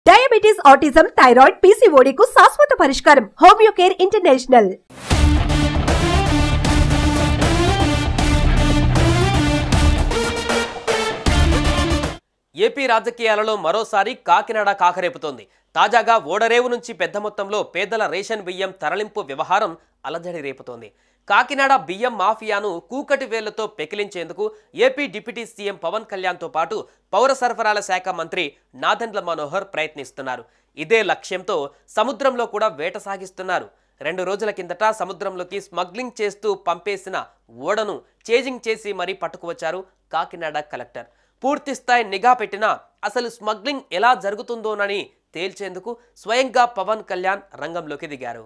diabetes autism thyroid PCOD కు శాశ్వత పరిష్కారం హోమియో కేర్ ఇంటర్నేషనల్ ఏపీ రాజకీయాలలో మరోసారి కాకినాడ కాకరేపుతోంది తాజాగా ఓడరేవు నుంచి పెద్ద మొత్తంలో పేదల రేషన్ బియ్యం తరలింపు వ్యవహారం అలజడి రేపుతోంది కాకినాడ బియ్యం మాఫియాను కూకటి వేళ్లతో పెకిలించేందుకు ఏపీ డిప్యూటీ సీఎం పవన్ కళ్యాణ్తో పాటు పౌర సరఫరాల శాఖ మంత్రి నాదెండ్ల మనోహర్ ప్రయత్నిస్తున్నారు ఇదే లక్ష్యంతో సముద్రంలో కూడా వేట సాగిస్తున్నారు రెండు రోజుల కిందట సముద్రంలోకి స్మగ్లింగ్ చేస్తూ పంపేసిన ఓడను చేజింగ్ చేసి మరీ పట్టుకువచ్చారు కాకినాడ కలెక్టర్ పూర్తి స్థాయి నిఘా పెట్టినా అసలు స్మగ్లింగ్ ఎలా జరుగుతుందోనని తేల్చేందుకు స్వయంగా పవన్ కళ్యాణ్ రంగంలోకి దిగారు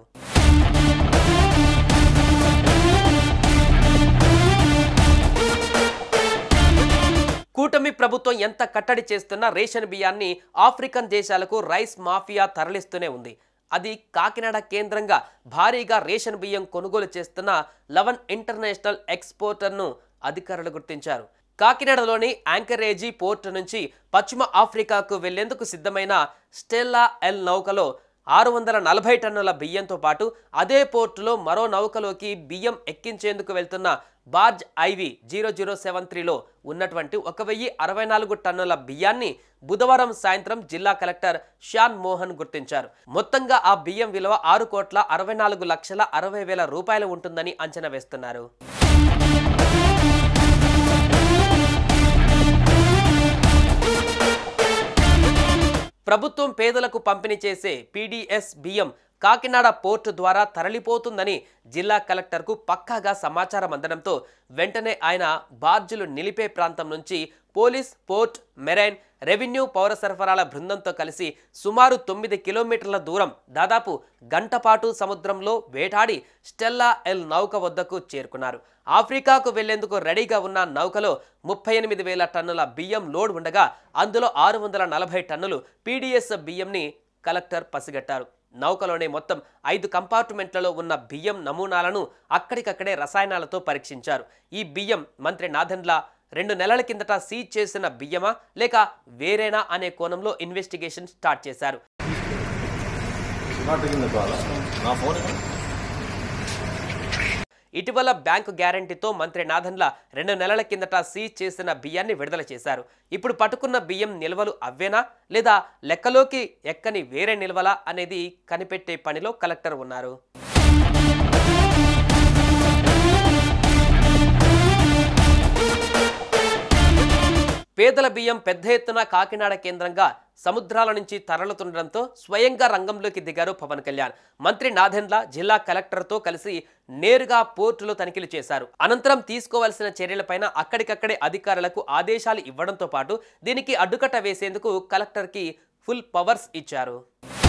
కూటమి ప్రభుత్వం ఎంత కట్టడి చేస్తున్నా రేషన్ బియ్యాన్ని ఆఫ్రికన్ దేశాలకు రైస్ మాఫియా తరలిస్తూనే ఉంది అది కాకినాడ కేంద్రంగా భారీగా రేషన్ బియ్యం కొనుగోలు చేస్తున్న లవన్ ఇంటర్నేషనల్ ఎక్స్పోర్టర్ను అధికారులు గుర్తించారు కాకినాడలోని యాంకరేజీ పోర్టు నుంచి పశ్చిమ ఆఫ్రికాకు వెళ్లేందుకు సిద్ధమైన స్టెల్లా ఎల్ నౌకలో ఆరు వందల నలభై టన్నుల బియ్యంతో పాటు అదే పోర్టులో మరో నౌకలోకి బియ్యం ఎక్కించేందుకు వెళ్తున్న barge IV zero zero seven త్రీలో ఉన్నటువంటి ఒక వెయ్యి అరవై నాలుగు టన్నుల బియ్యాన్ని బుధవారం సాయంత్రం జిల్లా కలెక్టర్ షాన్ మోహన్ గుర్తించారు మొత్తంగా ఆ బియ్యం విలువ ఆరు కోట్ల అరవై నాలుగు లక్షల అరవై వేల రూపాయలు ఉంటుందని అంచనా వేస్తున్నారు ప్రభుత్వం పేదలకు పంపిణీ చేసే పీడీఎస్ బియ్యం కాకినాడ పోర్టు ద్వారా తరలిపోతుందని జిల్లా కలెక్టర్కు పక్కాగా సమాచారం అందడంతో వెంటనే ఆయన బార్జులు నిలిపే ప్రాంతం నుంచి పోలీస్ పోర్ట్ మెరైన్ రెవెన్యూ పౌర సరఫరాల బృందంతో కలిసి సుమారు తొమ్మిది కిలోమీటర్ల దూరం దాదాపు గంట పాటు సముద్రంలో వేటాడి స్టెల్లా ఎల్ నౌక వద్దకు చేరుకున్నారు ఆఫ్రికాకు వెళ్లేందుకు రెడీగా ఉన్న నౌకలో ముప్పై ఎనిమిది వేల టన్నుల బియ్యం లోడ్ ఉండగా అందులో ఆరు వందల నలభై టన్నులు పీడీఎస్ బియ్యంని కలెక్టర్ పసిగట్టారు నౌకలోనే మొత్తం ఐదు కంపార్ట్మెంట్లలో ఉన్న బియ్యం నమూనాలను అక్కడికక్కడే రసాయనాలతో పరీక్షించారు ఈ బియ్యం మంత్రి నాదెండ్ల రెండు నెలల కిందట సీజ్ చేసిన బియ్యమా లేక వేరేనా అనే కోణంలో ఇన్వెస్టిగేషన్ స్టార్ట్ చేశారు నాట్ టేకింగ్ ద కాల్ నా ఫోన్ ఇటీవల బ్యాంకు గ్యారంటీతో మంత్రి నాదన్ల రెండు నెలల కిందట సీజ్ చేసిన బియ్యాన్ని విడుదల చేశారు ఇప్పుడు పట్టుకున్న బియ్యం నిల్వలు అవ్వేనా లేదా లెక్కలోకి ఎక్కని వేరే నిల్వలా అనేది కనిపెట్టే పనిలో కలెక్టర్ ఉన్నారు పేదల బియ్యం పెద్ద ఎత్తున కాకినాడ కేంద్రంగా సముద్రాల నుంచి తరలుతుండడంతో స్వయంగా రంగంలోకి దిగారు పవన్ కళ్యాణ్ మంత్రి నాదెండ్ల జిల్లా కలెక్టర్తో కలిసి నేరుగా పోర్టులో తనిఖీలు చేశారు అనంతరం తీసుకోవాల్సిన చర్యలపైన అక్కడికక్కడే అధికారులకు ఆదేశాలు ఇవ్వడంతో పాటు దీనికి అడ్డుకట్ట వేసేందుకు కలెక్టర్కి ఫుల్ పవర్స్ ఇచ్చారు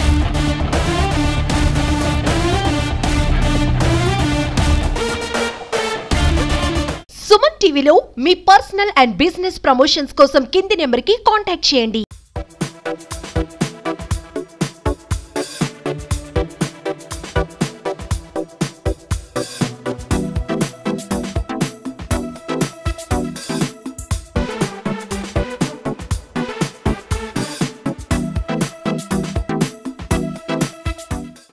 సుమన్ టీవీలో మీ పర్సనల్ అండ్ బిజినెస్ ప్రమోషన్స్ కోసం కింది నెంబర్కి కాంటాక్ట్ చేయండి